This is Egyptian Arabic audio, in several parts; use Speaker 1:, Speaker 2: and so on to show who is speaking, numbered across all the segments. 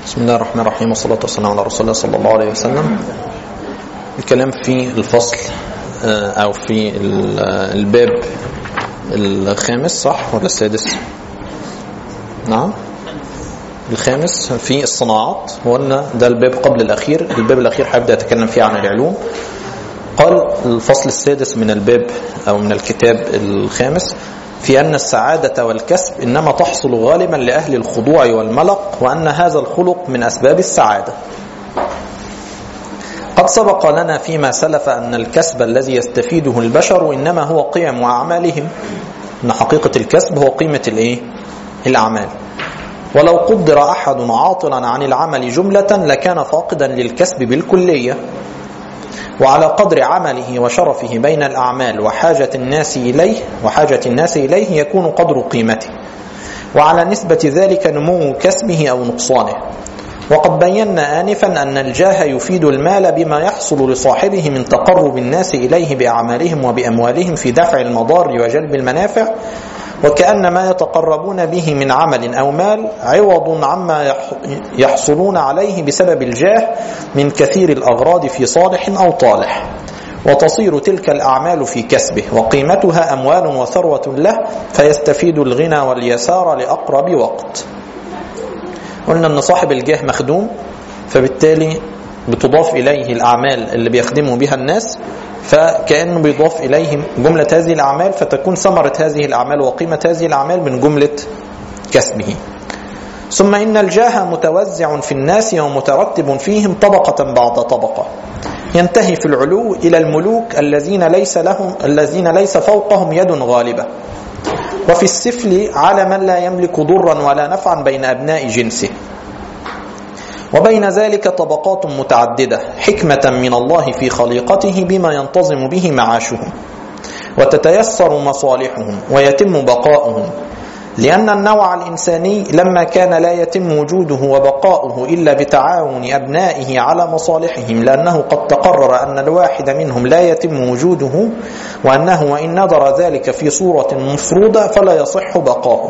Speaker 1: بسم الله الرحمن الرحيم والصلاة والسلام على رسول الله صلى الله عليه وسلم الكلام في الفصل أو في الباب الخامس صح ولا السادس نعم الخامس في الصناعات وقلنا ده الباب قبل الأخير الباب الأخير هيبدأ يتكلم فيه عن العلوم قال الفصل السادس من الباب أو من الكتاب الخامس في أن السعادة والكسب إنما تحصل غالبا لأهل الخضوع والملق وأن هذا الخلق من أسباب السعادة قد سبق لنا فيما سلف أن الكسب الذي يستفيده البشر إنما هو قيم وأعمالهم أن حقيقة الكسب هو قيمة الإيه؟ الأعمال ولو قدر أحد عاطلا عن العمل جملة لكان فاقدا للكسب بالكلية وعلى قدر عمله وشرفه بين الأعمال وحاجة الناس إليه وحاجة الناس إليه يكون قدر قيمته وعلى نسبة ذلك نمو كسبه أو نقصانه وقد بينا آنفا أن الجاه يفيد المال بما يحصل لصاحبه من تقرب الناس إليه بأعمالهم وبأموالهم في دفع المضار وجلب المنافع وكأن ما يتقربون به من عمل أو مال عوض عما يحصلون عليه بسبب الجاه من كثير الأغراض في صالح أو طالح وتصير تلك الأعمال في كسبه وقيمتها أموال وثروة له فيستفيد الغنى واليسار لأقرب وقت قلنا أن صاحب الجاه مخدوم فبالتالي بتضاف إليه الأعمال اللي بيخدموا بها الناس فكأنه بيضاف إليه جملة هذه الأعمال فتكون ثمرة هذه الأعمال وقيمة هذه الأعمال من جملة كسبه ثم إن الجاه متوزع في الناس ومترتب فيهم طبقة بعد طبقة ينتهي في العلو إلى الملوك الذين ليس لهم الذين ليس فوقهم يد غالبة وفي السفل على من لا يملك ضرا ولا نفعا بين أبناء جنسه وبين ذلك طبقات متعددة حكمة من الله في خليقته بما ينتظم به معاشهم وتتيسر مصالحهم ويتم بقاؤهم لأن النوع الإنساني لما كان لا يتم وجوده وبقاؤه إلا بتعاون أبنائه على مصالحهم لأنه قد تقرر أن الواحد منهم لا يتم وجوده وأنه وإن نظر ذلك في صورة مفروضة فلا يصح بقاؤه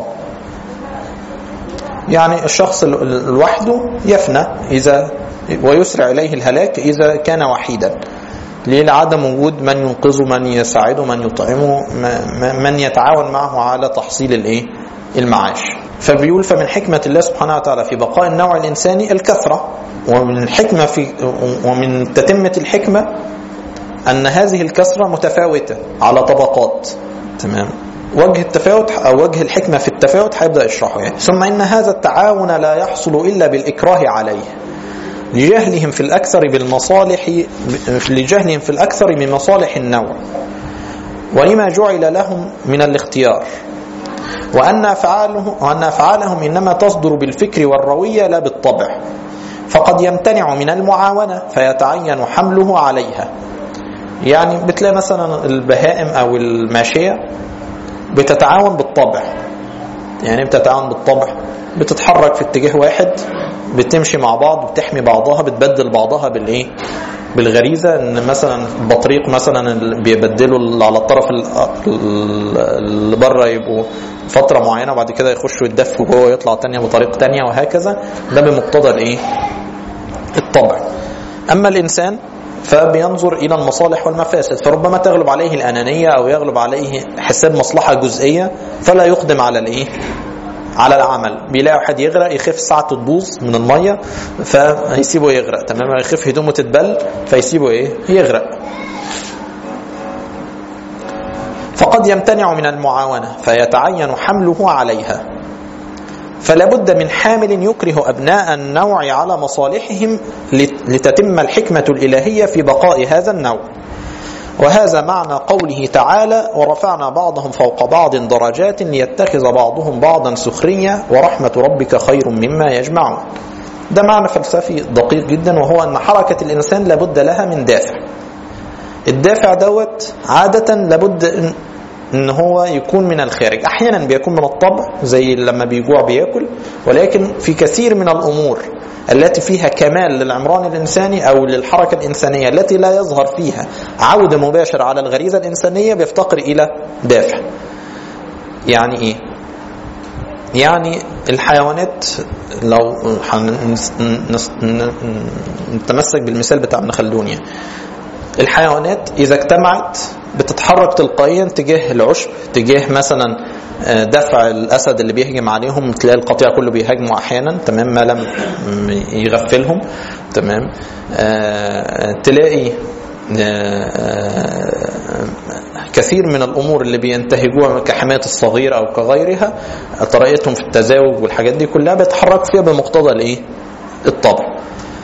Speaker 1: يعني الشخص لوحده يفنى إذا ويسرع إليه الهلاك إذا كان وحيدا لعدم وجود من ينقذه من يساعده من يطعمه من يتعاون معه على تحصيل الايه المعاش فبيقول فمن حكمة الله سبحانه وتعالى في بقاء النوع الإنساني الكثرة ومن الحكمة في ومن تتمة الحكمة أن هذه الكثرة متفاوتة على طبقات تمام وجه التفاوت أو وجه الحكمة في التفاوت هيبدأ يشرحه يعني ثم إن هذا التعاون لا يحصل إلا بالإكراه عليه لجهلهم في الأكثر بالمصالح لجهلهم في الأكثر من مصالح النوع ولما جعل لهم من الاختيار وأن أفعالهم, وأن أفعالهم إنما تصدر بالفكر والروية لا بالطبع فقد يمتنع من المعاونة فيتعين حمله عليها يعني بتلاقي مثلا البهائم أو الماشية بتتعاون بالطبع يعني بتتعاون بالطبع بتتحرك في اتجاه واحد بتمشي مع بعض بتحمي بعضها بتبدل بعضها بالايه بالغريزه ان مثلا البطريق مثلا بيبدلوا اللي على الطرف اللي بره يبقوا فتره معينه وبعد كده يخشوا يتدفوا جوه ويطلع تانية بطريقه تانية وهكذا ده بمقتضى الايه الطبع اما الانسان فبينظر إلى المصالح والمفاسد فربما تغلب عليه الأنانية أو يغلب عليه حساب مصلحة جزئية فلا يقدم على الإيه؟ على العمل بيلاقي واحد يغرق يخف ساعته تبوظ من المية فيسيبه يغرق تمام يخف هدومه تتبل فيسيبه إيه؟ يغرق فقد يمتنع من المعاونة فيتعين حمله عليها فلا بد من حامل يكره أبناء النوع على مصالحهم لتتم الحكمة الإلهية في بقاء هذا النوع وهذا معنى قوله تعالى ورفعنا بعضهم فوق بعض درجات ليتخذ بعضهم بعضا سخرية ورحمة ربك خير مما يجمعون ده معنى فلسفي دقيق جدا وهو أن حركة الإنسان لابد لها من دافع الدافع دوت عادة لابد إن ان هو يكون من الخارج احيانا بيكون من الطبع زي لما بيجوع بياكل ولكن في كثير من الامور التي فيها كمال للعمران الانساني او للحركه الانسانيه التي لا يظهر فيها عود مباشر على الغريزه الانسانيه بيفتقر الى دافع يعني ايه يعني الحيوانات لو نتمسك بالمثال بتاع ابن خلدون يعني الحيوانات اذا اجتمعت بتتحرك تلقائيا تجاه العشب تجاه مثلا دفع الاسد اللي بيهجم عليهم تلاقي القطيع كله بيهاجموا احيانا تمام ما لم يغفلهم تمام تلاقي كثير من الامور اللي بينتهجوها كحمايه الصغير او كغيرها طريقتهم في التزاوج والحاجات دي كلها بيتحركوا فيها بمقتضى الايه؟ الطبع.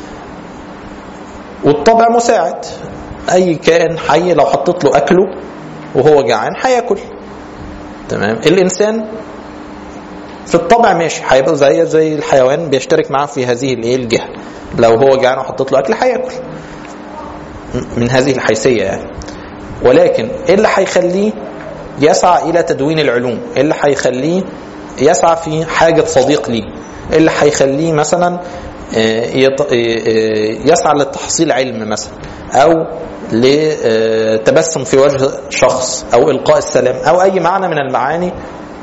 Speaker 1: والطبع مساعد اي كائن حي لو حطيت له اكله وهو جعان هياكل. تمام؟ الانسان في الطبع ماشي هيبقى زي زي الحيوان بيشترك معاه في هذه الايه الجهه. لو هو جعان وحطيت له اكل هياكل. من هذه الحيثيه يعني. ولكن ايه اللي هيخليه يسعى الى تدوين العلوم ايه اللي هيخليه يسعى في حاجه صديق ليه ايه اللي هيخليه مثلا يسعى لتحصيل علم مثلا او لتبسم في وجه شخص او القاء السلام او اي معنى من المعاني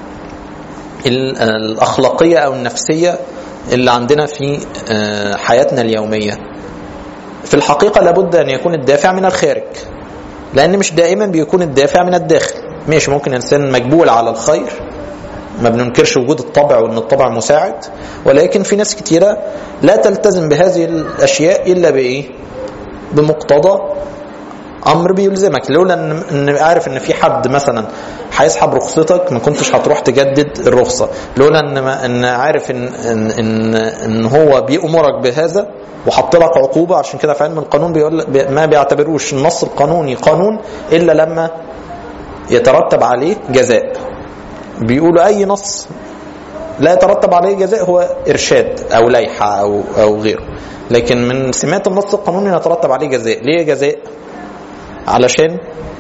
Speaker 1: الاخلاقيه او النفسيه اللي عندنا في حياتنا اليوميه في الحقيقه لابد ان يكون الدافع من الخارج لان مش دائما بيكون الدافع من الداخل ماشي ممكن انسان مجبول على الخير ما بننكرش وجود الطبع وان الطبع مساعد ولكن في ناس كتيره لا تلتزم بهذه الاشياء الا بايه بمقتضى امر بيلزمك لولا ان ان عارف ان في حد مثلا هيسحب رخصتك ما كنتش هتروح تجدد الرخصه لولا ان ما ان عارف ان ان ان, إن هو بيامرك بهذا وحط لك عقوبه عشان كده في علم القانون بيقول ما بيعتبروش النص القانوني قانون الا لما يترتب عليه جزاء بيقولوا اي نص لا يترتب عليه جزاء هو ارشاد او لائحه او او غيره لكن من سمات النص القانوني يترتب عليه جزاء ليه جزاء علشان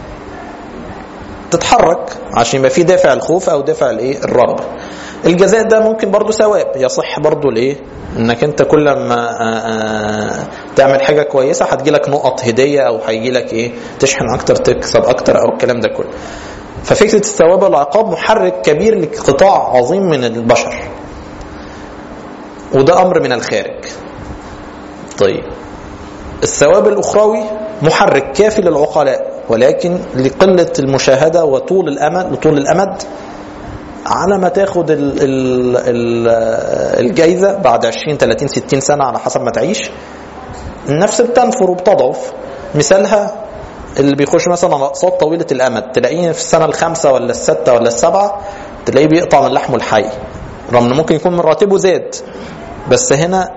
Speaker 1: تتحرك عشان يبقى في دافع الخوف او دافع الايه الرغبه الجزاء ده ممكن برضه ثواب يصح برضه ليه انك انت كل ما تعمل حاجه كويسه هتجي لك نقط هديه او هيجي لك ايه تشحن اكتر تكسب اكتر او الكلام ده كله ففكره الثواب والعقاب محرك كبير لقطاع عظيم من البشر وده امر من الخارج طيب الثواب الاخروي محرك كافي للعقلاء ولكن لقله المشاهده وطول الامد لطول الامد على ما تاخد ال ال ال الجايزه بعد 20 30 60 سنه على حسب ما تعيش النفس بتنفر وبتضعف مثالها اللي بيخش مثلا على اقساط طويله الامد تلاقيه في السنه الخامسه ولا السادسه ولا السابعه تلاقيه بيقطع من لحمه الحي رغم انه ممكن يكون من راتبه زاد بس هنا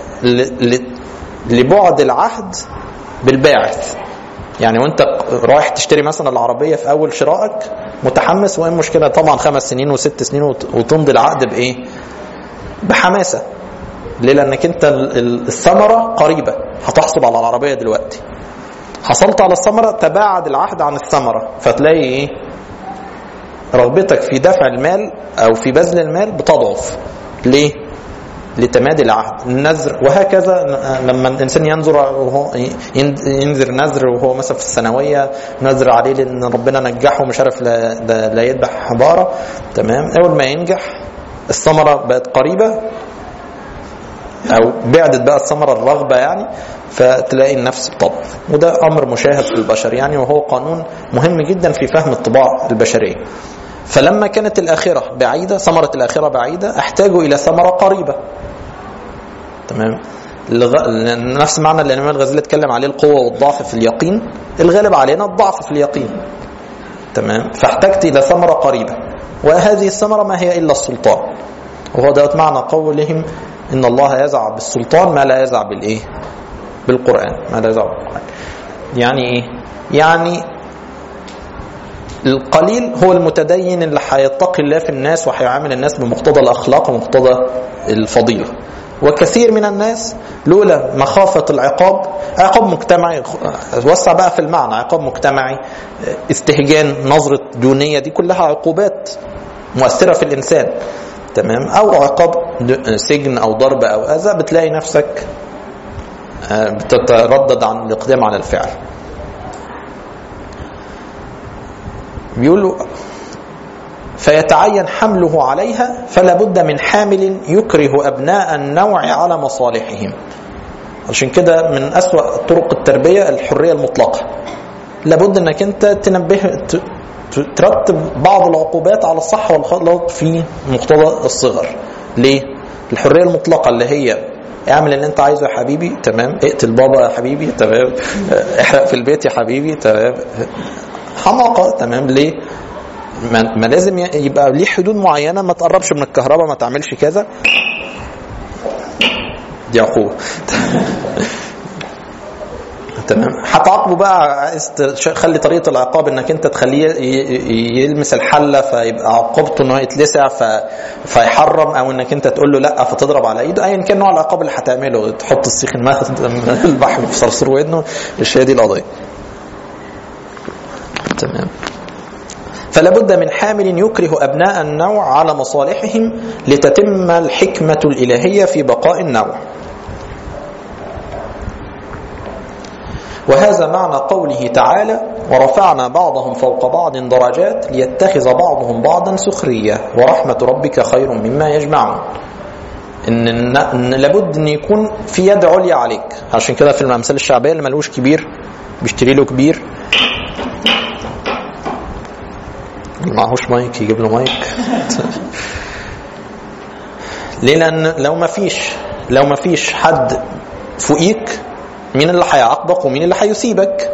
Speaker 1: لبعد العهد بالباعث يعني وانت رايح تشتري مثلا العربيه في اول شرائك متحمس وايه المشكله طبعا خمس سنين وست سنين وتمضي العقد بايه؟ بحماسه ليه؟ لانك انت الثمره قريبه هتحصل على العربيه دلوقتي حصلت على الثمره تباعد العهد عن الثمره فتلاقي ايه؟ رغبتك في دفع المال او في بذل المال بتضعف ليه؟ لتمادي العهد النذر وهكذا لما الانسان ينظر وهو ينذر نذر وهو مثلا في الثانويه نذر عليه لان ربنا نجحه مش عارف لا, لا, لا يذبح حباره تمام اول ما ينجح الثمره بقت قريبه او بعدت بقى الثمره الرغبه يعني فتلاقي النفس بتضعف وده امر مشاهد في البشر يعني وهو قانون مهم جدا في فهم الطباع البشريه فلما كانت الآخرة بعيدة ثمرة الآخرة بعيدة احتاجوا إلى ثمرة قريبة تمام الغ... نفس معنى اللي الإمام الغزالي اتكلم عليه القوة والضعف في اليقين الغالب علينا الضعف في اليقين تمام فاحتجت إلى ثمرة قريبة وهذه الثمرة ما هي إلا السلطان وهو دوت معنى قولهم إن الله يزع بالسلطان ما لا يزع بالإيه بالقرآن ما لا يزع بالقرآن يعني إيه يعني القليل هو المتدين اللي هيتقي الله في الناس وهيعامل الناس بمقتضى الاخلاق ومقتضى الفضيله وكثير من الناس لولا مخافة العقاب عقاب مجتمعي وسع بقى في المعنى عقاب مجتمعي استهجان نظرة دونية دي كلها عقوبات مؤثرة في الإنسان تمام أو عقاب سجن أو ضرب أو أذى بتلاقي نفسك بتتردد عن الإقدام على الفعل بيقولوا فيتعين حمله عليها فلا بد من حامل يكره أبناء النوع على مصالحهم عشان كده من أسوأ طرق التربية الحرية المطلقة لابد انك انت تنبه ت- ت- ترتب بعض العقوبات على الصح والغلط في مقتضى الصغر ليه الحريه المطلقه اللي هي اعمل اللي انت عايزه يا حبيبي تمام اقتل بابا يا حبيبي تمام احرق في البيت يا حبيبي تمام حماقه تمام ليه ما ما لازم ي- يبقى ليه حدود معينه ما تقربش من الكهرباء ما تعملش كذا دي عقوبه تمام هتعاقبه بقى عايز تخلي طريقه العقاب انك انت تخليه ي- ي- يلمس الحله فيبقى عقوبته ان هو يتلسع ف... فيحرم او انك انت تقول له لا فتضرب على ايده ايا كان نوع العقاب اللي هتعمله تحط السيخ الماء البحر في صرصور ودنه مش هي دي القضيه تمام فلا بد من حامل يكره ابناء النوع على مصالحهم لتتم الحكمه الالهيه في بقاء النوع وهذا معنى قوله تعالى ورفعنا بعضهم فوق بعض درجات ليتخذ بعضهم بعضا سخرية ورحمة ربك خير مما يجمعون إن, إن, إن لابد أن يكون في يد عليا عليك عشان كده في الأمثال الشعبية اللي ملوش كبير بيشتري له كبير اللي معهوش مايك يجيب له مايك ليه لأن لو ما فيش لو ما فيش حد فوقيك مين اللي هيعاقبك ومين اللي هيسيبك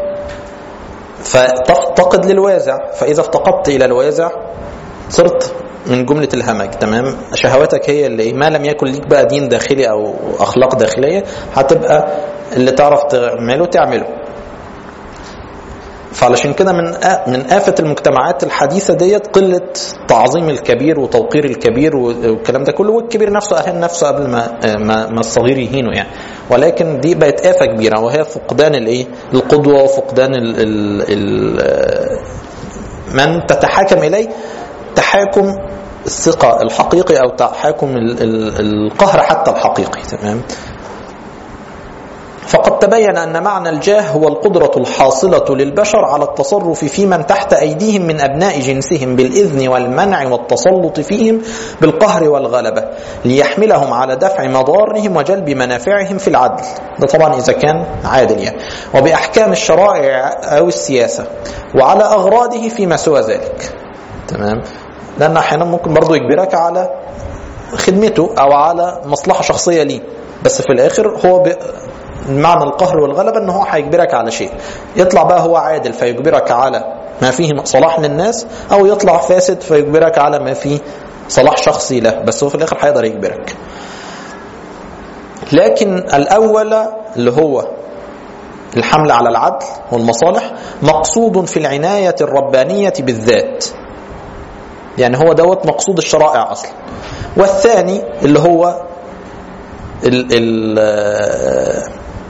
Speaker 1: فتفتقد للوازع فاذا افتقدت الى الوازع صرت من جمله الهمج تمام شهواتك هي اللي ما لم يكن ليك بقى دين داخلي او اخلاق داخليه هتبقى اللي تعرف تعمله تعمله فعلشان كده من آ- من آفة المجتمعات الحديثة ديت قلة تعظيم الكبير وتوقير الكبير والكلام ده كله والكبير نفسه أهان نفسه قبل ما ما, ما الصغير يهينه يعني ولكن دي بقت آفة كبيرة وهي فقدان الايه القدوة وفقدان ال ال ال من تتحاكم إليه تحاكم الثقة الحقيقي أو تحاكم ال ال القهر حتى الحقيقي تمام فقد تبين أن معنى الجاه هو القدرة الحاصلة للبشر على التصرف في من تحت أيديهم من أبناء جنسهم بالإذن والمنع والتسلط فيهم بالقهر والغلبة ليحملهم على دفع مضارهم وجلب منافعهم في العدل ده طبعا إذا كان عادل يعني وبأحكام الشرائع أو السياسة وعلى أغراضه فيما سوى ذلك تمام لأن أحيانا ممكن برضو يجبرك على خدمته أو على مصلحة شخصية ليه بس في الآخر هو ب... معنى القهر والغلبة ان هو هيجبرك على شيء يطلع بقى هو عادل فيجبرك على ما فيه صلاح للناس او يطلع فاسد فيجبرك على ما فيه صلاح شخصي له بس هو في الاخر هيقدر يجبرك لكن الاول اللي هو الحمل على العدل والمصالح مقصود في العناية الربانية بالذات يعني هو دوت مقصود الشرائع اصلا والثاني اللي هو ال ال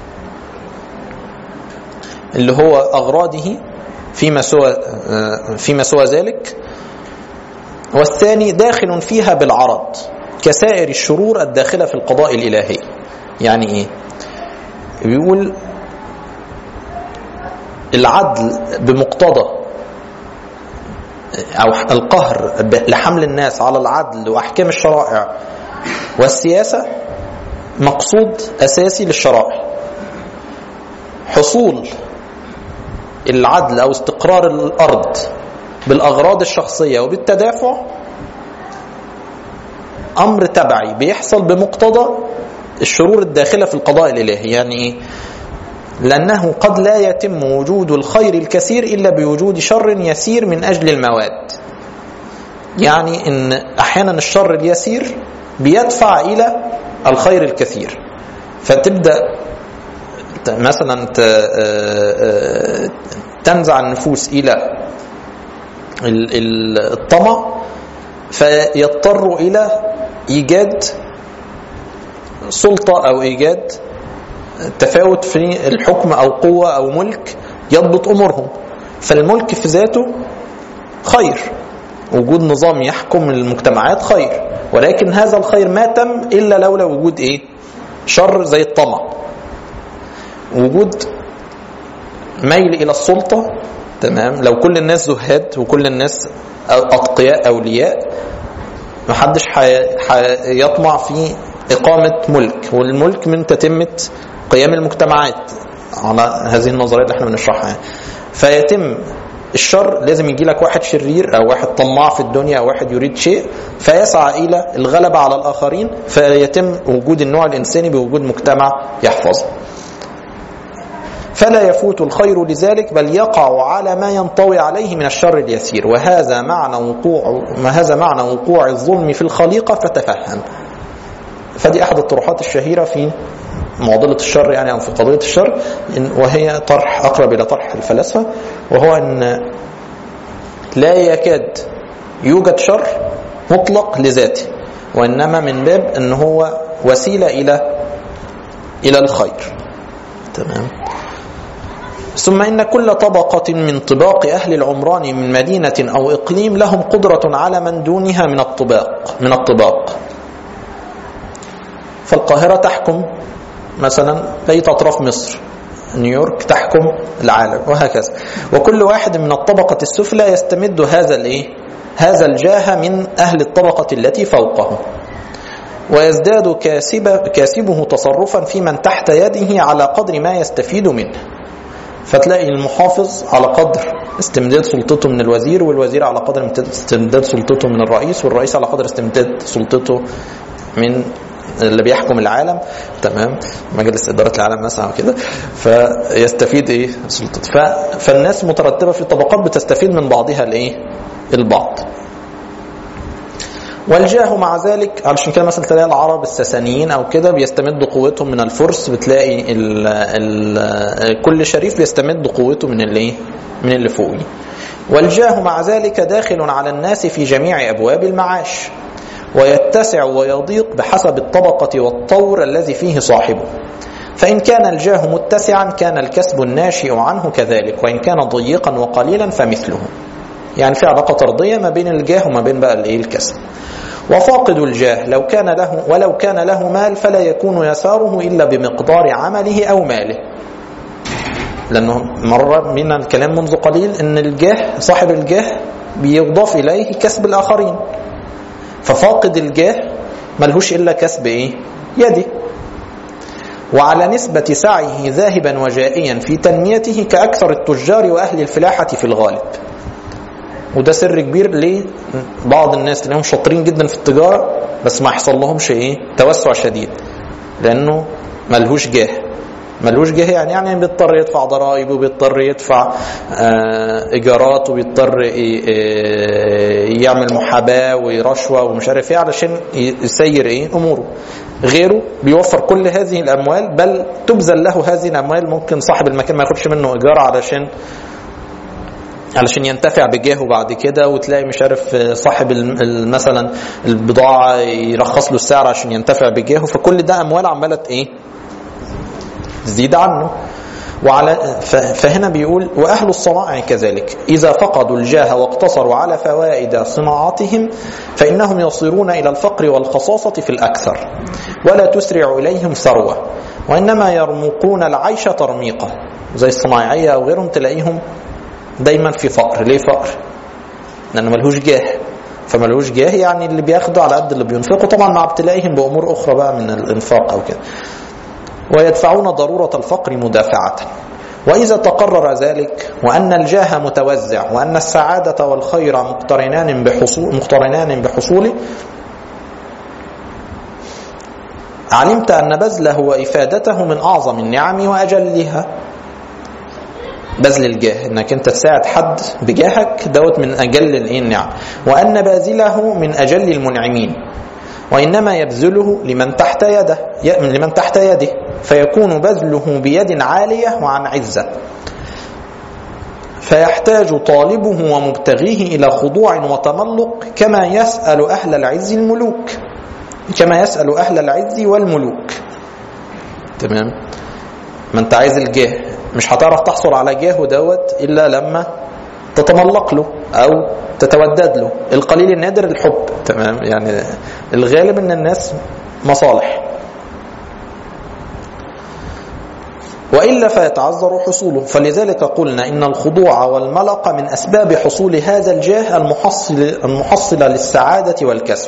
Speaker 1: اللي هو أغراضه فيما سوى فيما سوى ذلك والثاني داخل فيها بالعرض كسائر الشرور الداخلة في القضاء الإلهي يعني إيه بيقول العدل بمقتضى أو القهر لحمل الناس على العدل وأحكام الشرائع والسياسة مقصود أساسي للشرائع حصول العدل أو استقرار الأرض بالأغراض الشخصية وبالتدافع أمر تبعي بيحصل بمقتضى الشرور الداخلة في القضاء الإلهي يعني إيه؟ لأنه قد لا يتم وجود الخير الكثير إلا بوجود شر يسير من أجل المواد يعني إن أحيانا الشر اليسير بيدفع إلى الخير الكثير فتبدأ مثلا تنزع النفوس إلى الطمع فيضطر إلى إيجاد سلطة أو إيجاد تفاوت في الحكم أو قوة أو ملك يضبط أمورهم فالملك في ذاته خير وجود نظام يحكم المجتمعات خير ولكن هذا الخير ما تم إلا لولا وجود إيه شر زي الطمع وجود ميل إلى السلطة تمام لو كل الناس زهاد وكل الناس أتقياء أولياء محدش يطمع في إقامة ملك والملك من تتمة قيام المجتمعات على هذه النظرية اللي احنا بنشرحها فيتم الشر لازم يجي لك واحد شرير او واحد طماع في الدنيا او واحد يريد شيء فيسعى الى الغلبه على الاخرين فيتم وجود النوع الانساني بوجود مجتمع يحفظه. فلا يفوت الخير لذلك بل يقع على ما ينطوي عليه من الشر اليسير وهذا معنى وقوع ما هذا معنى وقوع الظلم في الخليقه فتفهم. فدي احد الطروحات الشهيره في معضلة الشر يعني أو في قضية الشر وهي طرح أقرب إلى طرح الفلاسفة وهو أن لا يكاد يوجد شر مطلق لذاته وإنما من باب أن هو وسيلة إلى إلى الخير تمام ثم إن كل طبقة من طباق أهل العمران من مدينة أو إقليم لهم قدرة على من دونها من الطباق من الطباق فالقاهرة تحكم مثلا بقية أطراف مصر نيويورك تحكم العالم وهكذا وكل واحد من الطبقة السفلى يستمد هذا الايه هذا الجاه من أهل الطبقة التي فوقه ويزداد كاسب كاسبه تصرفا في من تحت يده على قدر ما يستفيد منه فتلاقي المحافظ على قدر استمداد سلطته من الوزير والوزير على قدر استمداد سلطته من الرئيس والرئيس على قدر استمداد سلطته من اللي بيحكم العالم تمام مجلس اداره العالم مثلا كده فيستفيد ايه سلطته فالناس مترتبه في طبقات بتستفيد من بعضها الايه البعض والجاه مع ذلك علشان كده مثلا تلاقي العرب الساسانيين او كده بيستمدوا قوتهم من الفرس بتلاقي ال ال كل شريف بيستمد قوته من الايه من اللي فوقيه والجاه مع ذلك داخل على الناس في جميع ابواب المعاش ويتسع ويضيق بحسب الطبقة والطور الذي فيه صاحبه فإن كان الجاه متسعا كان الكسب الناشئ عنه كذلك وإن كان ضيقا وقليلا فمثله يعني في علاقة طردية ما بين الجاه وما بين بقى الايه الكسب وفاقد الجاه لو كان له ولو كان له مال فلا يكون يساره إلا بمقدار عمله أو ماله لأنه مر من الكلام منذ قليل أن الجاه صاحب الجاه بيضاف إليه كسب الآخرين ففاقد الجاه ملهوش إلا كسب إيه؟ يدي وعلى نسبة سعيه ذاهبا وجائيا في تنميته كأكثر التجار وأهل الفلاحة في الغالب وده سر كبير ليه بعض الناس تلاقيهم شاطرين جدا في التجارة بس ما يحصل لهمش ايه توسع شديد لانه ملهوش جاه ملوش جهه يعني يعني بيضطر يدفع ضرائب وبيضطر يدفع ايجارات وبيضطر يعمل محاباه ورشوه ومش عارف ايه علشان يسير ايه اموره غيره بيوفر كل هذه الاموال بل تبذل له هذه الاموال ممكن صاحب المكان ما ياخدش منه ايجار علشان علشان ينتفع بجاهه بعد كده وتلاقي مش عارف صاحب مثلا البضاعه يرخص له السعر عشان ينتفع بجاهه فكل ده اموال عماله ايه تزيد عنه وعلى فهنا بيقول واهل الصنائع كذلك اذا فقدوا الجاه واقتصروا على فوائد صناعتهم فانهم يصيرون الى الفقر والخصاصه في الاكثر ولا تسرع اليهم ثروه وانما يرمقون العيش ترميقه زي الصنايعيه او غيرهم تلاقيهم دايما في فقر ليه فقر لانه ملهوش جاه فملهوش جاه يعني اللي بياخده على قد اللي بينفقه طبعا مع ابتلائهم بامور اخرى بقى من الانفاق او كده ويدفعون ضرورة الفقر مدافعة وإذا تقرر ذلك وأن الجاه متوزع وأن السعادة والخير مقترنان بحصول مقترنان بحصوله علمت أن بذله وإفادته من أعظم النعم وأجلها بذل الجاه انك انت تساعد حد بجاهك دوت من اجل الايه النعم وان باذله من اجل المنعمين وانما يبذله لمن تحت يده لمن تحت يده فيكون بذله بيد عاليه وعن عزه فيحتاج طالبه ومبتغيه الى خضوع وتملق كما يسال اهل العز الملوك كما يسال اهل العز والملوك تمام ما انت عايز الجاه مش هتعرف تحصل على جاه دوت الا لما تتملق له او تتودد له القليل النادر الحب تمام يعني الغالب ان الناس مصالح وإلا فيتعذر حصوله فلذلك قلنا إن الخضوع والملق من أسباب حصول هذا الجاه المحصل المحصلة للسعادة والكسب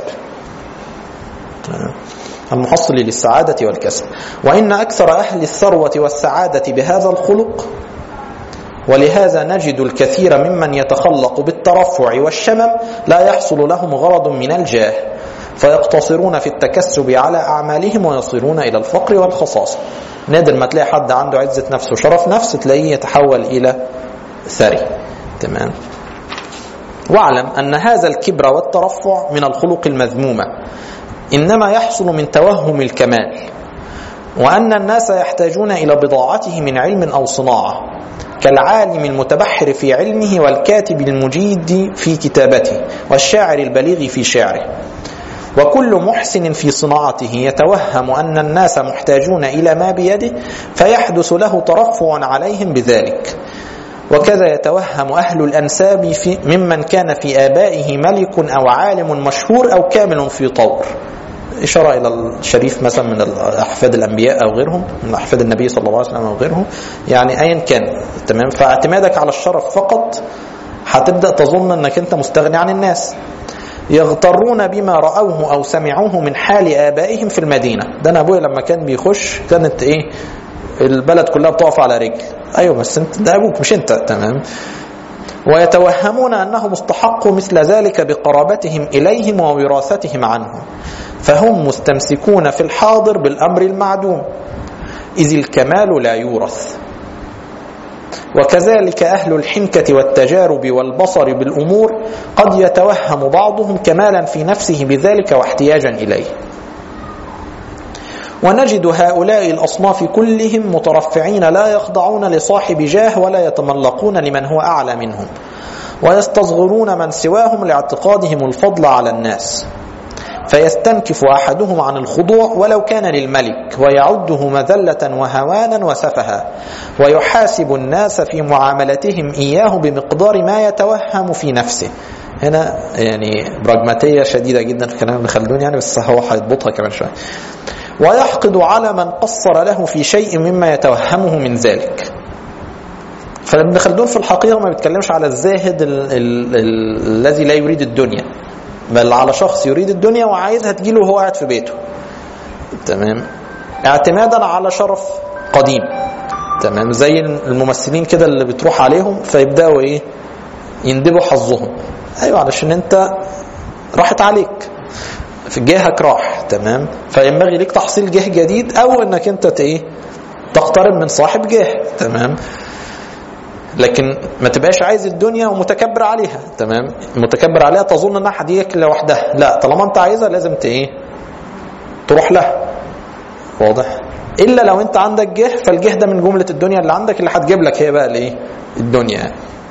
Speaker 1: المحصل للسعادة والكسب وإن أكثر أهل الثروة والسعادة بهذا الخلق ولهذا نجد الكثير ممن يتخلق بالترفع والشمم لا يحصل لهم غرض من الجاه فيقتصرون في التكسب على أعمالهم ويصيرون إلى الفقر والخصاصة نادر ما تلاقي حد عنده عزة نفس وشرف نفس تلاقيه يتحول إلى ثري تمام واعلم أن هذا الكبر والترفع من الخلق المذمومة إنما يحصل من توهم الكمال وأن الناس يحتاجون إلى بضاعته من علم أو صناعة كالعالم المتبحر في علمه والكاتب المجيد في كتابته والشاعر البليغ في شعره وكل محسن في صناعته يتوهم أن الناس محتاجون إلى ما بيده فيحدث له ترفع عليهم بذلك وكذا يتوهم أهل الأنساب في ممن كان في آبائه ملك أو عالم مشهور أو كامل في طور إشارة إلى الشريف مثلا من أحفاد الأنبياء أو غيرهم من أحفاد النبي صلى الله عليه وسلم أو غيرهم يعني أيا كان تمام فاعتمادك على الشرف فقط هتبدأ تظن أنك أنت مستغني عن الناس يغترون بما رأوه أو سمعوه من حال آبائهم في المدينة ده أنا أبويا لما كان بيخش كانت إيه البلد كلها بتقف على رجل أيوة بس انت ده أبوك مش أنت تمام ويتوهمون أنه مستحق مثل ذلك بقرابتهم إليهم ووراثتهم عنهم فهم مستمسكون في الحاضر بالأمر المعدوم إذ الكمال لا يورث وكذلك أهل الحنكة والتجارب والبصر بالأمور قد يتوهم بعضهم كمالا في نفسه بذلك واحتياجا إليه ونجد هؤلاء الأصناف كلهم مترفعين لا يخضعون لصاحب جاه ولا يتملقون لمن هو أعلى منهم ويستصغرون من سواهم لاعتقادهم الفضل على الناس فيستنكف أحدهم عن الخضوع ولو كان للملك ويعده مذلة وهوانا وسفها ويحاسب الناس في معاملتهم إياه بمقدار ما يتوهم في نفسه هنا يعني براجماتية شديدة جدا في كلام ابن خلدون يعني بس هو هيضبطها كمان شوية ويحقد على من قصر له في شيء مما يتوهمه من ذلك فابن خلدون في الحقيقة ما بيتكلمش على الزاهد الذي لا يريد الدنيا بل على شخص يريد الدنيا وعايزها تجيله وهو قاعد في بيته تمام اعتمادا على شرف قديم تمام زي الممثلين كده اللي بتروح عليهم فيبداوا ايه يندبوا حظهم ايوه علشان انت راحت عليك في جهك راح تمام فينبغي لك تحصيل جه جديد او انك انت ايه تقترب من صاحب جاه تمام لكن ما تبقاش عايز الدنيا ومتكبر عليها تمام متكبر عليها تظن انها هديك لوحدها لا طالما انت عايزها لازم ت ايه تروح لها واضح الا لو انت عندك جه فالجه ده من جمله الدنيا اللي عندك اللي هتجيب لك هي بقى الايه الدنيا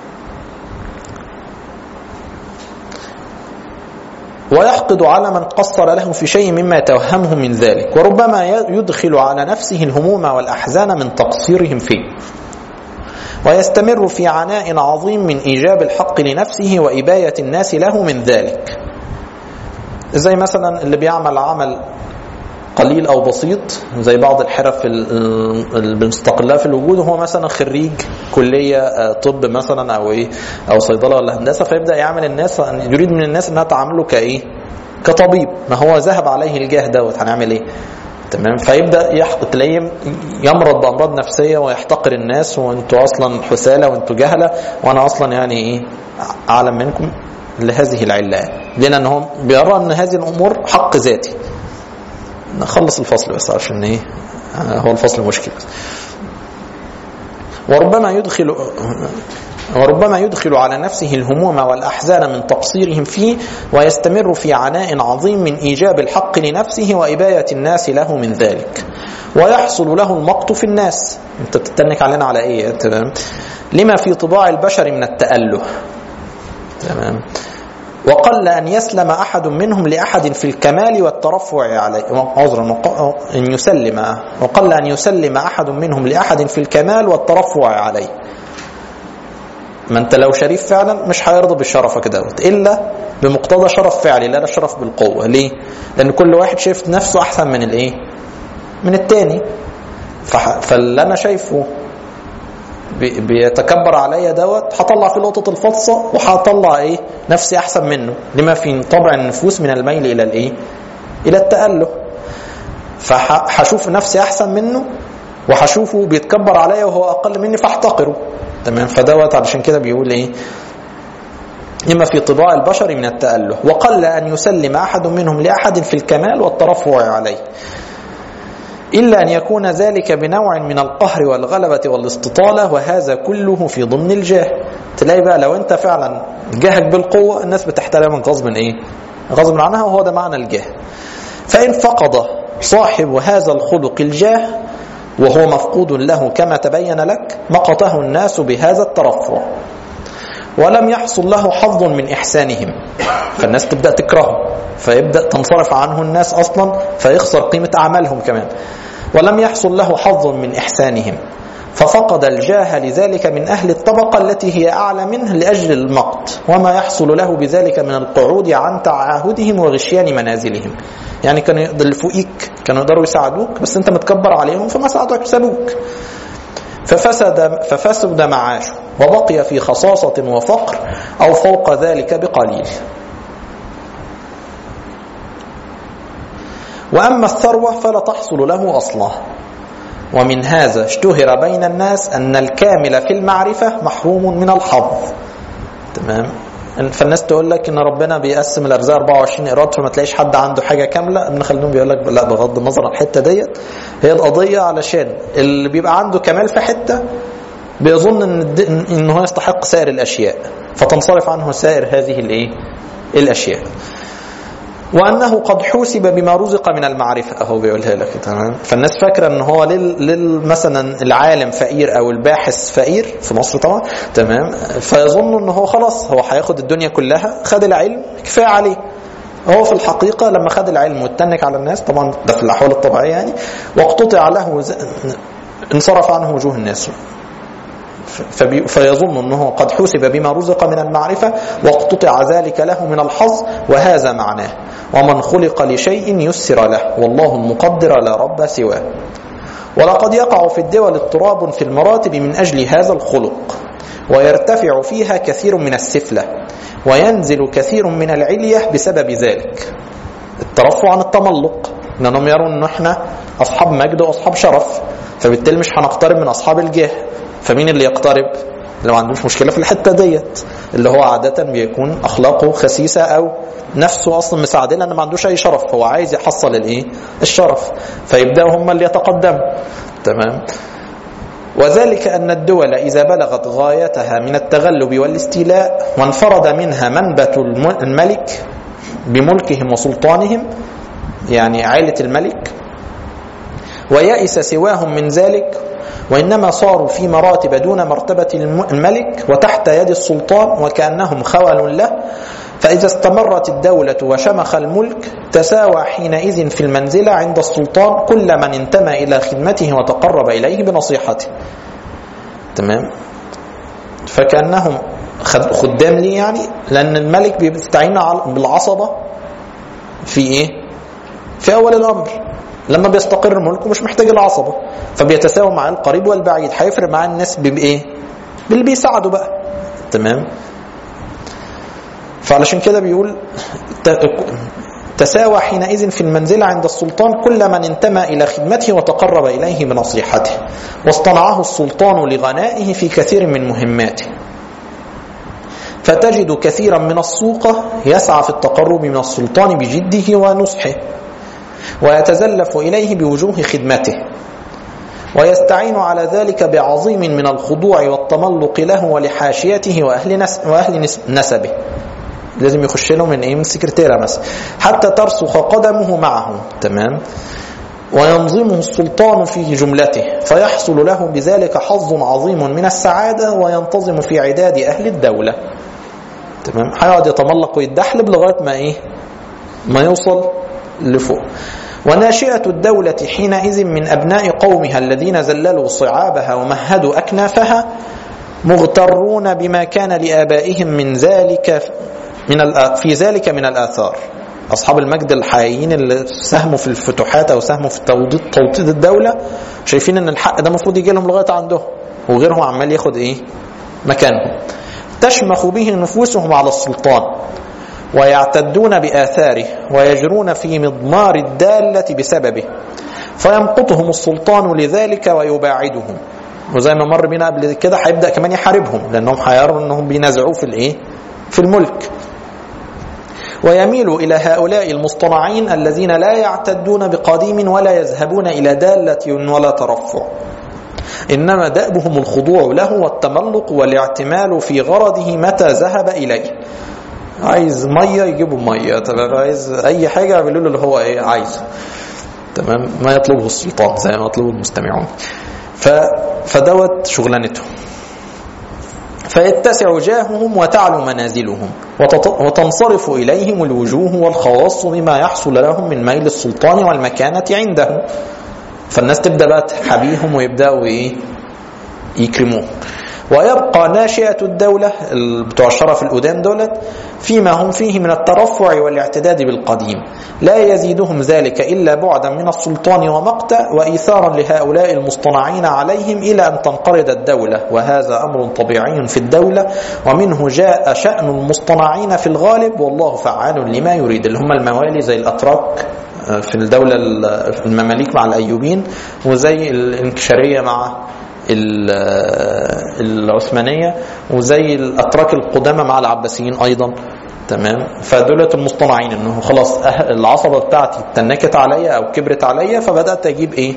Speaker 1: ويحقد على من قصر له في شيء مما يتوهمه من ذلك وربما يدخل على نفسه الهموم والأحزان من تقصيرهم فيه ويستمر في عناء عظيم من إيجاب الحق لنفسه وإباية الناس له من ذلك زي مثلا اللي بيعمل عمل قليل او بسيط زي بعض الحرف المستقله في الوجود هو مثلا خريج كليه طب مثلا او ايه او صيدله ولا هندسه فيبدا يعمل الناس يريد من الناس انها تعامله كايه كطبيب ما هو ذهب عليه الجاه دوت هنعمل ايه تمام فيبدا يحق... تلاقيه يمرض بامراض نفسيه ويحتقر الناس وانتوا اصلا حساله وانتوا جهله وانا اصلا يعني ايه اعلم منكم لهذه العله لان ان هو بيرى ان هذه الامور حق ذاتي نخلص الفصل بس عشان ايه هو الفصل مشكلة وربما يدخل وربما يدخل على نفسه الهموم والأحزان من تقصيرهم فيه ويستمر في عناء عظيم من إيجاب الحق لنفسه وإباية الناس له من ذلك ويحصل له المقت في الناس انت تتنك علينا على ايه تمام لما في طباع البشر من التأله تمام وقل أن يسلم أحد منهم لأحد في الكمال والترفع عليه عذرا أن يسلم وقل أن يسلم أحد منهم لأحد في الكمال والترفع عليه ما انت لو شريف فعلا مش هيرضى بشرفك دوت الا بمقتضى شرف فعلي لا الشرف بالقوه ليه؟ لان كل واحد شايف نفسه احسن من الايه؟ من التاني فح- فاللي انا شايفه بي- بيتكبر عليا دوت هطلع فيه لقطه الفطسه وهطلع ايه نفسي احسن منه لما في طبع النفوس من الميل الى الايه الى التاله فهشوف نفسي احسن منه وهشوفه بيتكبر عليا وهو اقل مني فاحتقره تمام فدوت علشان كده بيقول ايه لما في طباع البشر من التأله وقل أن يسلم أحد منهم لأحد في الكمال والترفع عليه إلا أن يكون ذلك بنوع من القهر والغلبة والاستطالة وهذا كله في ضمن الجاه تلاقي بقى لو أنت فعلا جاهك بالقوة الناس بتحترمك غصب إيه غصب عنها وهو ده معنى الجاه فإن فقد صاحب هذا الخلق الجاه وهو مفقود له كما تبين لك مقته الناس بهذا الترفع ولم يحصل له حظ من إحسانهم فالناس تبدأ تكرهه فيبدأ تنصرف عنه الناس أصلا فيخسر قيمة أعمالهم كمان ولم يحصل له حظ من إحسانهم ففقد الجاه لذلك من أهل الطبقة التي هي أعلى منه لأجل المقت وما يحصل له بذلك من القعود عن تعاهدهم وغشيان منازلهم يعني كانوا يقدر اللي فوقيك كانوا يقدروا يساعدوك بس انت متكبر عليهم فما ساعدوك سابوك ففسد ففسد معاشه وبقي في خصاصة وفقر أو فوق ذلك بقليل وأما الثروة فلا تحصل له أصلا ومن هذا اشتهر بين الناس أن الكامل في المعرفة محروم من الحظ تمام فالناس تقول لك ان ربنا بيقسم الارزاق 24 ايراد فما تلاقيش حد عنده حاجه كامله ابن خلدون بيقول لك لا بغض النظر عن الحته ديت هي القضيه علشان اللي بيبقى عنده كمال في حته بيظن ان الد- ان هو يستحق سائر الاشياء فتنصرف عنه سائر هذه الايه الاشياء وانه قد حوسب بما رزق من المعرفه اهو بيقولها لك تمام فالناس فاكره ان هو لل, لل مثلا العالم فقير او الباحث فقير في مصر طبعا تمام فيظن ان هو خلاص هو هياخد الدنيا كلها خد العلم كفايه عليه هو في الحقيقة لما خد العلم واتنك على الناس طبعا ده في الأحوال الطبيعية يعني واقتطع له ز- انصرف عنه وجوه الناس فبي- فيظن أنه قد حسب بما رزق من المعرفة واقتطع ذلك له من الحظ وهذا معناه ومن خلق لشيء يسر له والله المقدر لا رب سواه ولقد يقع في الدول اضطراب في المراتب من أجل هذا الخلق ويرتفع فيها كثير من السفلة وينزل كثير من العلية بسبب ذلك الترفع عن التملق لأنهم يرون أن احنا أصحاب مجد وأصحاب شرف فبالتالي مش هنقترب من أصحاب الجاه فمين اللي يقترب اللي ما عندوش مشكلة في الحتة ديت اللي هو عادة بيكون أخلاقه خسيسة أو نفسه أصلا مساعدين لأن ما عندوش أي شرف هو عايز يحصل الإيه الشرف فيبدأوا هم اللي يتقدموا تمام وذلك أن الدول إذا بلغت غايتها من التغلب والاستيلاء وانفرد منها منبت الم- الملك بملكهم وسلطانهم يعني عائلة الملك ويأس سواهم من ذلك وإنما صاروا في مراتب دون مرتبة الم- الملك وتحت يد السلطان وكأنهم خول له فإذا استمرت الدولة وشمخ الملك تساوى حينئذ في المنزلة عند السلطان كل من انتمى إلى خدمته وتقرب إليه بنصيحته تمام فكأنهم خد- خدام ليه يعني لأن الملك بيستعين على- بالعصبة في إيه في أول الأمر لما بيستقر ملكه مش محتاج العصبة فبيتساوى مع القريب والبعيد هيفرق مع الناس بإيه باللي بيساعده بقى تمام فعلشان كده بيقول ت- تساوى حينئذ في المنزلة عند السلطان كل من انتمى إلى خدمته وتقرب إليه بنصيحته واصطنعه السلطان لغنائه في كثير من مهماته فتجد كثيرا من السوقة يسعى في التقرب من السلطان بجده ونصحه ويتزلف إليه بوجوه خدمته ويستعين على ذلك بعظيم من الخضوع والتملق له ولحاشيته وأهل, نس وأهل نس- نسبه لازم يخش له من ايه من سكرتيرة مثلا حتى ترسخ قدمه معه تمام وينظمه السلطان في جملته فيحصل له بذلك حظ عظيم من السعادة وينتظم في عداد أهل الدولة تمام هيقعد يتملق ويتدحلب لغاية ما ايه ما يوصل لفوق وناشئة الدولة حينئذ من أبناء قومها الذين زللوا صعابها ومهدوا أكنافها مغترون بما كان لآبائهم من ذلك من الآ- في ذلك من الآثار اصحاب المجد الحقيقيين اللي ساهموا في الفتوحات او ساهموا في توطيد توطيد الدوله شايفين ان الحق ده المفروض يجي لهم لغايه عندهم وغيرهم عمال ياخد ايه مكانهم تشمخ به نفوسهم على السلطان ويعتدون بآثاره ويجرون في مضمار الدالة بسببه فيمقتهم السلطان لذلك ويباعدهم وزي ما مر بينا قبل كده هيبدا كمان يحاربهم لانهم هيروا انهم بينازعوه في الايه؟ في الملك. ويميل الى هؤلاء المصطنعين الذين لا يعتدون بقديم ولا يذهبون الى داله ولا ترفع. انما دأبهم الخضوع له والتملق والاعتمال في غرضه متى ذهب اليه. عايز ميه يجيبوا ميه، تمام عايز اي حاجه يعملوا له اللي هو ايه عايزه. تمام ما يطلبه السلطان زي ما يطلبه المستمعون. ف... فدوت شغلانتهم فيتسع جاههم وتعلو منازلهم وتط... وتنصرف إليهم الوجوه والخواص بما يحصل لهم من ميل السلطان والمكانة عنده فالناس تبدأ بقى تحبيهم ويبدأوا إيه يكرموه ويبقى ناشئة الدولة بتوع الشرف القدام دولت فيما هم فيه من الترفع والاعتداد بالقديم لا يزيدهم ذلك إلا بعدا من السلطان ومقتا وإيثارا لهؤلاء المصطنعين عليهم إلى أن تنقرض الدولة وهذا أمر طبيعي في الدولة ومنه جاء شأن المصطنعين في الغالب والله فعال لما يريد اللي هم الموالي زي الأتراك في الدولة المماليك مع الأيوبين وزي الانكشارية مع العثمانية وزي الأتراك القدامى مع العباسيين أيضا تمام فدولة المصطنعين انه خلاص العصبة بتاعتي تنكت عليا او كبرت عليا فبدأت اجيب ايه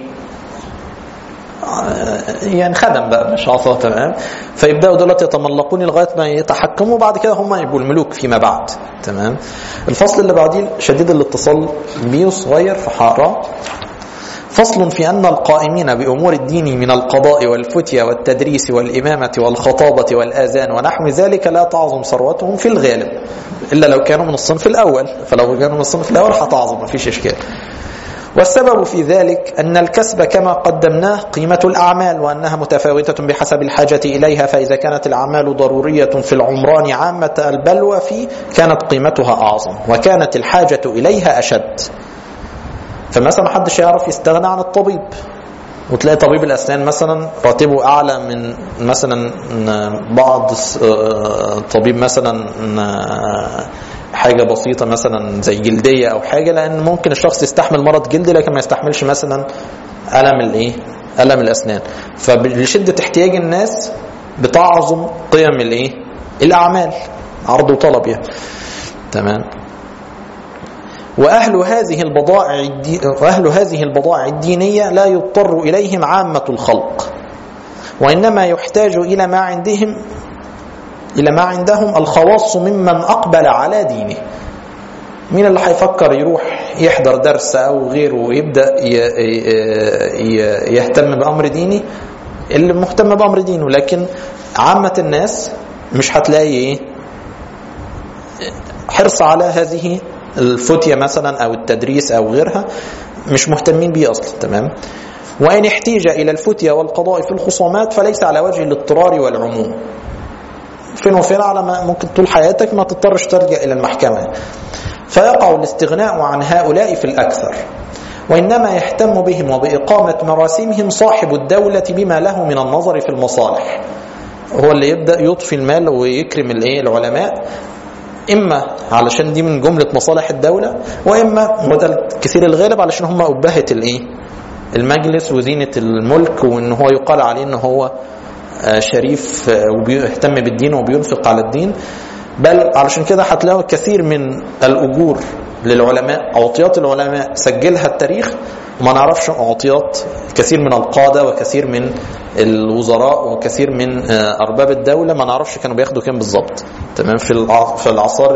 Speaker 1: يعني خدم بقى مش عصا تمام فيبداوا دولت يتملقون لغايه ما يتحكموا وبعد كده هم يبقوا الملوك فيما بعد تمام الفصل اللي بعديه شديد الاتصال بيه صغير فحاره فصل في أن القائمين بأمور الدين من القضاء والفتية والتدريس والإمامة والخطابة والآذان ونحو ذلك لا تعظم ثروتهم في الغالب إلا لو كانوا من الصنف الأول فلو كانوا من الصنف الأول هتعظم مفيش إشكال والسبب في ذلك أن الكسب كما قدمناه قيمة الأعمال وأنها متفاوتة بحسب الحاجة إليها فإذا كانت الأعمال ضرورية في العمران عامة البلوى فيه كانت قيمتها أعظم وكانت الحاجة إليها أشد فمثلا ما حدش يعرف يستغنى عن الطبيب وتلاقي طبيب الاسنان مثلا راتبه اعلى من مثلا بعض طبيب مثلا حاجه بسيطه مثلا زي جلديه او حاجه لان ممكن الشخص يستحمل مرض جلدي لكن ما يستحملش مثلا الم الايه؟ الم الاسنان فلشده احتياج الناس بتعظم قيم الايه؟ الاعمال عرض وطلب يعني تمام وأهل هذه البضائع الدي... وأهل هذه البضائع الدينية لا يضطر إليهم عامة الخلق وإنما يحتاج إلى ما عندهم إلى ما عندهم الخواص ممن أقبل على دينه مين اللي هيفكر يروح يحضر درس أو غيره ويبدأ ي... ي... يهتم بأمر ديني اللي مهتم بأمر دينه لكن عامة الناس مش هتلاقي حرص على هذه الفتية مثلا أو التدريس أو غيرها مش مهتمين بيه أصلا تمام وإن احتيج إلى الفتية والقضاء في الخصومات فليس على وجه الاضطرار والعموم فين وفين على ما ممكن طول حياتك ما تضطرش ترجع إلى المحكمة فيقع الاستغناء عن هؤلاء في الأكثر وإنما يهتم بهم وبإقامة مراسمهم صاحب الدولة بما له من النظر في المصالح هو اللي يبدأ يضفي المال ويكرم الايه العلماء اما علشان دي من جمله مصالح الدوله واما وده كثير الغالب علشان هم ابهه الايه المجلس وزينه الملك وان هو يقال عليه ان هو شريف وبيهتم بالدين وبينفق على الدين بل علشان كده هتلاقوا كثير من الاجور للعلماء عطيات العلماء سجلها التاريخ وما نعرفش عطيات كثير من القادة وكثير من الوزراء وكثير من أرباب الدولة ما نعرفش كانوا بياخدوا كام بالظبط تمام في في العصار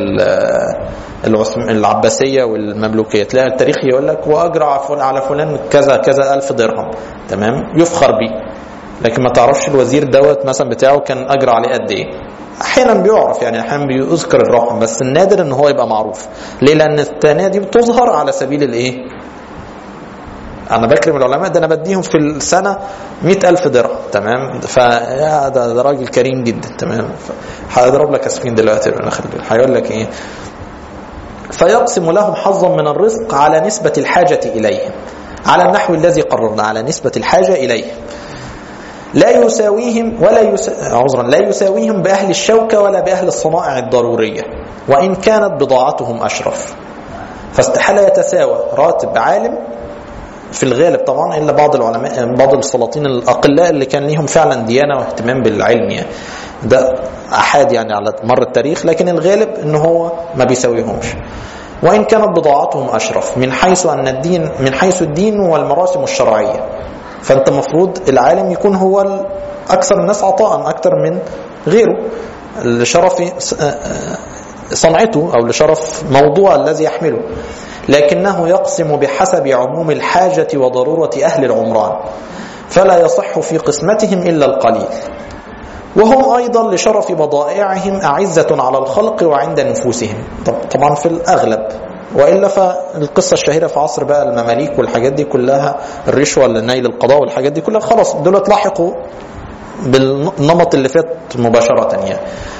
Speaker 1: العباسية والمملوكية تلاقي التاريخ يقول لك وأجرى على فلان كذا كذا ألف درهم تمام يفخر بيه لكن ما تعرفش الوزير دوت مثلا بتاعه كان أجرى عليه قد إيه احيانا بيعرف يعني احيانا بيذكر الرقم بس النادر ان هو يبقى معروف ليه لان الثانيه دي بتظهر على سبيل الايه انا بكرم العلماء ده انا بديهم في السنه مئة ألف درهم تمام فده ده راجل كريم جدا تمام هضرب لك اسفين دلوقتي هيقول لك ايه فيقسم لهم حظا من الرزق على نسبة الحاجة إليهم على النحو الذي قررنا على نسبة الحاجة إليهم لا يساويهم ولا يس... عذرا لا يساويهم بأهل الشوكة ولا بأهل الصنائع الضرورية وإن كانت بضاعتهم أشرف فاستحال يتساوى راتب عالم في الغالب طبعا الا بعض العلماء بعض السلاطين الاقلاء اللي كان ليهم فعلا ديانه واهتمام بالعلم يعني ده احاد يعني على مر التاريخ لكن الغالب ان هو ما بيساويهمش وان كانت بضاعتهم اشرف من حيث ان الدين من حيث الدين والمراسم الشرعيه فانت المفروض العالم يكون هو اكثر الناس عطاء اكثر من غيره لشرف صنعته او لشرف موضوع الذي يحمله لكنه يقسم بحسب عموم الحاجة وضرورة أهل العمران فلا يصح في قسمتهم إلا القليل وهم أيضا لشرف بضائعهم أعزة على الخلق وعند نفوسهم طبعا في الأغلب وإلا فالقصة الشهيرة في عصر بقى المماليك والحاجات دي كلها الرشوة لنيل القضاء والحاجات دي كلها خلاص دول اتلاحقوا بالنمط اللي فات مباشرة يعني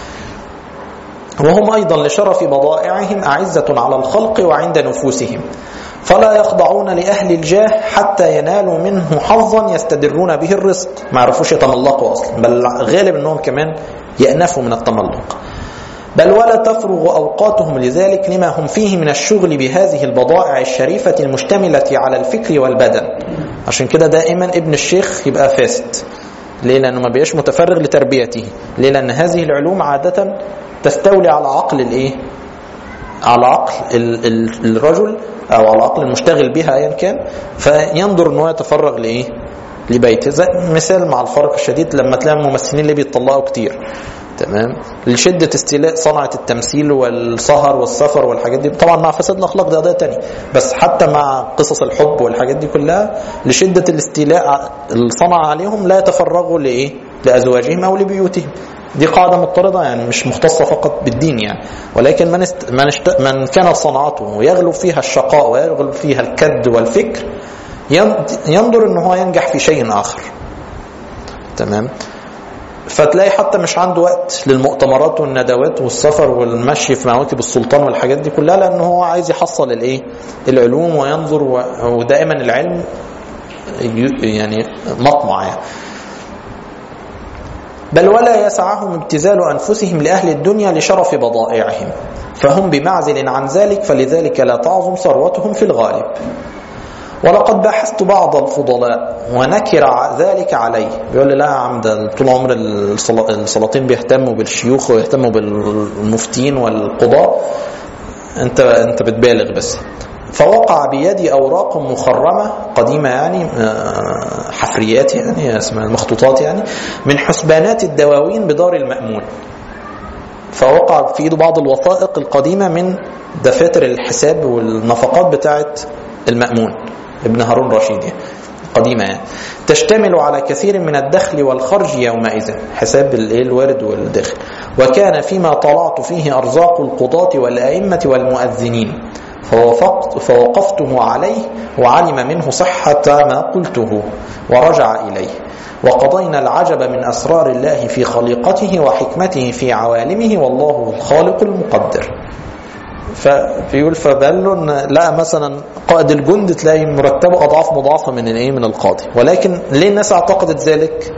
Speaker 1: وهم أيضا لشرف بضائعهم أعزة على الخلق وعند نفوسهم فلا يخضعون لأهل الجاه حتى ينالوا منه حظا يستدرون به الرزق ما يعرفوش يتملقوا أصلا بل غالب أنهم كمان يأنفوا من التملق بل ولا تفرغ أوقاتهم لذلك لما هم فيه من الشغل بهذه البضائع الشريفة المشتملة على الفكر والبدن عشان كده دائما ابن الشيخ يبقى فاسد ليه لأنه ما بيش متفرغ لتربيته ليه لأن هذه العلوم عادة تستولي على عقل الايه على عقل ال ال الرجل او على عقل المشتغل بها ايا كان فينظر ان هو يتفرغ لايه لبيته زي مثال مع الفرق الشديد لما تلاقي الممثلين اللي بيطلعوا كتير تمام لشدة استيلاء صنعة التمثيل والسهر والسفر والحاجات دي طبعا مع فساد الأخلاق ده قضية تانية بس حتى مع قصص الحب والحاجات دي كلها لشدة الاستيلاء الصنع عليهم لا يتفرغوا لإيه لأزواجهم أو لبيوتهم دي قاعدة مضطردة يعني مش مختصة فقط بالدين يعني ولكن من, است... من, است... من كانت صنعته يغلب فيها الشقاء ويغلب فيها الكد والفكر ينظر ان هو ينجح في شيء آخر تمام فتلاقي حتى مش عنده وقت للمؤتمرات والندوات والسفر والمشي في مواكب السلطان والحاجات دي كلها لأنه هو عايز يحصل الايه العلوم وينظر و... ودائما العلم يعني مطمع يعني بل ولا يسعهم ابتذال أنفسهم لأهل الدنيا لشرف بضائعهم فهم بمعزل عن ذلك فلذلك لا تعظم ثروتهم في الغالب ولقد بحثت بعض الفضلاء ونكر ذلك عليه بيقول لي لا يا عم ده طول عمر السلاطين بيهتموا بالشيوخ ويهتموا بالمفتين والقضاء انت انت بتبالغ بس فوقع بيدي أوراق مخرمة قديمة يعني حفريات يعني اسمها المخطوطات يعني من حسبانات الدواوين بدار المأمون فوقع في ايده بعض الوثائق القديمة من دفاتر الحساب والنفقات بتاعة المأمون ابن هارون رشيد يعني قديمة يعني تشتمل على كثير من الدخل والخرج يومئذ حساب الايه الوارد والدخل وكان فيما طلعت فيه أرزاق القضاة والأئمة والمؤذنين فوافقت فوقفته عليه وعلم منه صحة ما قلته ورجع إليه وقضينا العجب من أسرار الله في خليقته وحكمته في عوالمه والله الخالق المقدر فبيقول فبل لا مثلا قائد الجند تلاقي مرتبه اضعاف مضاعفه من الايه من القاضي ولكن ليه الناس اعتقدت ذلك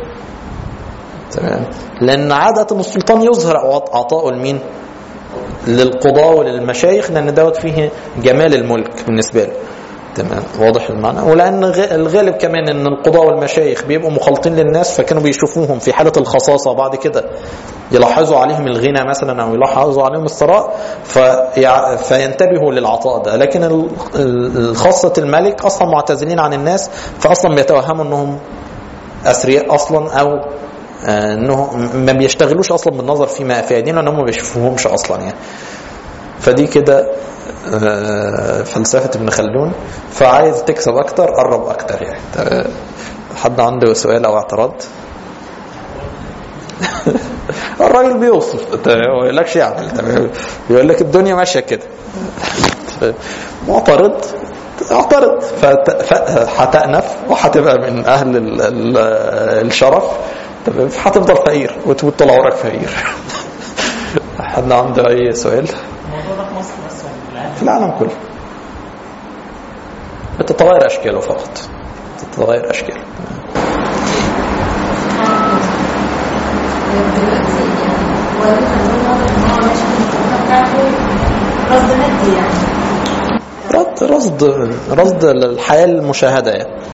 Speaker 1: تمام لان عاده السلطان يظهر عطاءه لمين للقضاة وللمشايخ لأن دوت فيه جمال الملك بالنسبة له تمام واضح المعنى ولأن الغالب كمان أن القضاة والمشايخ بيبقوا مخلطين للناس فكانوا بيشوفوهم في حالة الخصاصة بعد كده يلاحظوا عليهم الغنى مثلا أو يلاحظوا عليهم الثراء في فينتبهوا للعطاء ده لكن الخاصة الملك أصلا معتزلين عن الناس فأصلا بيتوهموا أنهم أثرياء أصلا أو انه ما بيشتغلوش اصلا بالنظر فيما في ايدينا انهم ما بيشوفوهمش اصلا يعني فدي كده فلسفه ابن خلدون فعايز تكسب اكتر قرب اكتر يعني حد عنده سؤال او اعتراض الراجل بيوصف ما يقولكش يعمل بيقول لك الدنيا ماشيه كده معترض اعترض فهتأنف وهتبقى من اهل الشرف تمام هتفضل فقير وتموت طول عمرك فقير حد عنده اي سؤال
Speaker 2: الموضوع ده في مصر بس
Speaker 1: في العالم كله بتتغير اشكاله فقط بتتغير اشكاله
Speaker 2: دلوقتي والدي كان بيقول واضح ان هو ماشي في المسافه بتاعته رصد مادي يعني
Speaker 1: رصد رصد رصد الحياه المشاهده يعني